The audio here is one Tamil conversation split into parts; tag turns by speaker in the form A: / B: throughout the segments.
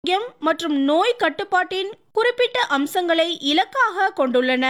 A: ஆரோக்கியம் மற்றும் நோய் கட்டுப்பாட்டின் குறிப்பிட்ட அம்சங்களை இலக்காக கொண்டுள்ளன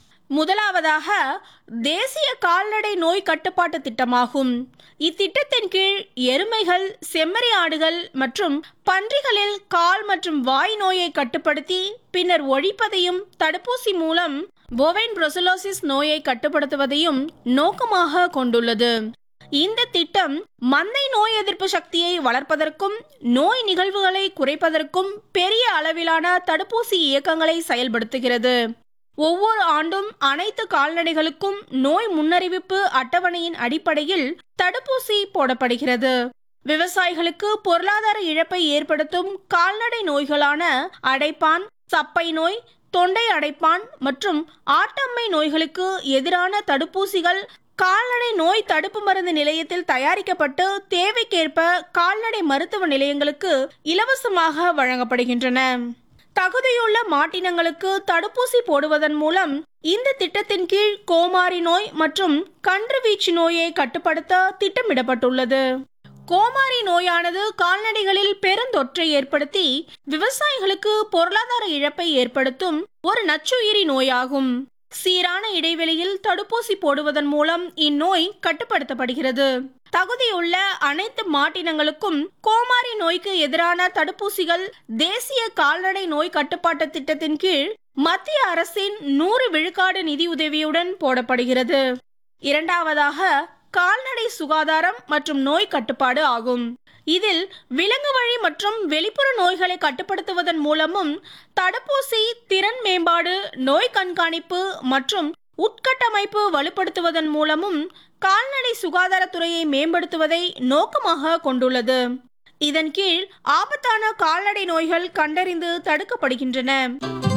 A: முதலாவதாக தேசிய கால்நடை நோய் கட்டுப்பாட்டு திட்டமாகும் இத்திட்டத்தின் கீழ் எருமைகள் செம்மறி ஆடுகள் மற்றும் பன்றிகளில் கால் மற்றும் வாய் நோயை கட்டுப்படுத்தி பின்னர் ஒழிப்பதையும் தடுப்பூசி மூலம் போவைன் புரோசலோசிஸ் நோயை கட்டுப்படுத்துவதையும் நோக்கமாக கொண்டுள்ளது இந்த திட்டம் மந்தை நோய் எதிர்ப்பு சக்தியை வளர்ப்பதற்கும் நோய் நிகழ்வுகளை குறைப்பதற்கும் பெரிய அளவிலான தடுப்பூசி இயக்கங்களை செயல்படுத்துகிறது ஒவ்வொரு ஆண்டும் அனைத்து கால்நடைகளுக்கும் நோய் முன்னறிவிப்பு அட்டவணையின் அடிப்படையில் தடுப்பூசி போடப்படுகிறது விவசாயிகளுக்கு பொருளாதார இழப்பை ஏற்படுத்தும் கால்நடை நோய்களான அடைப்பான் சப்பை நோய் தொண்டை அடைப்பான் மற்றும் ஆட்டம்மை நோய்களுக்கு எதிரான தடுப்பூசிகள் கால்நடை நோய் தடுப்பு மருந்து நிலையத்தில் தயாரிக்கப்பட்டு தேவைக்கேற்ப கால்நடை மருத்துவ நிலையங்களுக்கு இலவசமாக வழங்கப்படுகின்றன தகுதியுள்ள மாட்டினங்களுக்கு தடுப்பூசி போடுவதன் மூலம் இந்த திட்டத்தின் கீழ் கோமாரி நோய் மற்றும் கன்றுவீச்சு நோயை கட்டுப்படுத்த திட்டமிடப்பட்டுள்ளது கோமாரி நோயானது கால்நடைகளில் பெருந்தொற்றை ஏற்படுத்தி விவசாயிகளுக்கு பொருளாதார இழப்பை ஏற்படுத்தும் ஒரு நச்சுயிரி நோயாகும் சீரான இடைவெளியில் தடுப்பூசி போடுவதன் மூலம் இந்நோய் கட்டுப்படுத்தப்படுகிறது தகுதியுள்ள அனைத்து மாட்டினங்களுக்கும் கோமாரி நோய்க்கு எதிரான தடுப்பூசிகள் தேசிய கால்நடை நோய் கட்டுப்பாட்டு திட்டத்தின் கீழ் மத்திய அரசின் நூறு விழுக்காடு நிதியுதவியுடன் போடப்படுகிறது இரண்டாவதாக கால்நடை சுகாதாரம் மற்றும் நோய் கட்டுப்பாடு ஆகும் இதில் விலங்கு வழி மற்றும் வெளிப்புற நோய்களை கட்டுப்படுத்துவதன் மூலமும் தடுப்பூசி திறன் மேம்பாடு நோய் கண்காணிப்பு மற்றும் உட்கட்டமைப்பு வலுப்படுத்துவதன் மூலமும் கால்நடை சுகாதாரத்துறையை மேம்படுத்துவதை நோக்கமாக கொண்டுள்ளது இதன் கீழ் ஆபத்தான கால்நடை நோய்கள் கண்டறிந்து தடுக்கப்படுகின்றன